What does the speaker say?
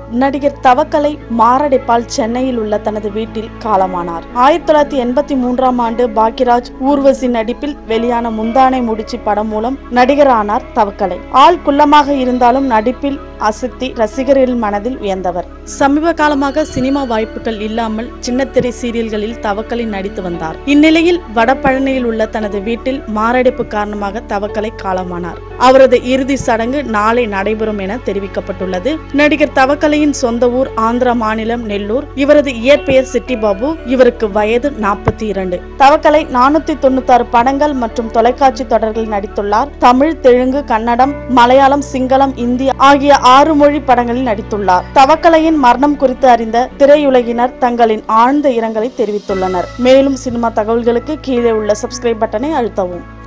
நடிகர் தவக்கலை மாரடைப்பால் சென்னையில் உள்ள தனது வீட்டில் காலமானார் ஆயிரத்தி தொள்ளாயிரத்தி எண்பத்தி மூன்றாம் ஆண்டு பாக்யராஜ் ஊர்வசி நடிப்பில் வெளியான முந்தானை முடிச்சு படம் மூலம் நடிகரானார் தவக்கலை ஆள் குள்ளமாக இருந்தாலும் நடிப்பில் அசத்தி ரசிகர்கள் மனதில் உயர்ந்தவர் சமீப காலமாக சினிமா வாய்ப்புகள் இல்லாமல் சின்னத்திரை சீரியல்களில் தவக்கலை நடித்து வந்தார் இந்நிலையில் வடபழனியில் உள்ள தனது வீட்டில் மாரடைப்பு காரணமாக தவக்கலை காலமானார் அவரது இறுதி சடங்கு நாளை நடைபெறும் என தெரிவிக்கப்பட்டுள்ளது நடிகர் தவக்கலையின் சொந்த ஊர் ஆந்திரா மாநிலம் நெல்லூர் இவரது இயற்பெயர் சிட்டி பாபு இவருக்கு வயது நாற்பத்தி இரண்டு தவக்கலை நானூத்தி தொண்ணூத்தாறு படங்கள் மற்றும் தொலைக்காட்சி தொடர்களில் நடித்துள்ளார் தமிழ் தெலுங்கு கன்னடம் மலையாளம் சிங்களம் இந்தி ஆகிய ஆறு மொழி படங்களில் நடித்துள்ளார் தவக்கலையின் மரணம் குறித்து அறிந்த திரையுலகினர் தங்களின் ஆழ்ந்த இரங்கலை தெரிவித்துள்ளனர் மேலும் சினிமா தகவல்களுக்கு கீழே உள்ள சப்ஸ்கிரைப் பட்டனை அழுத்தவும்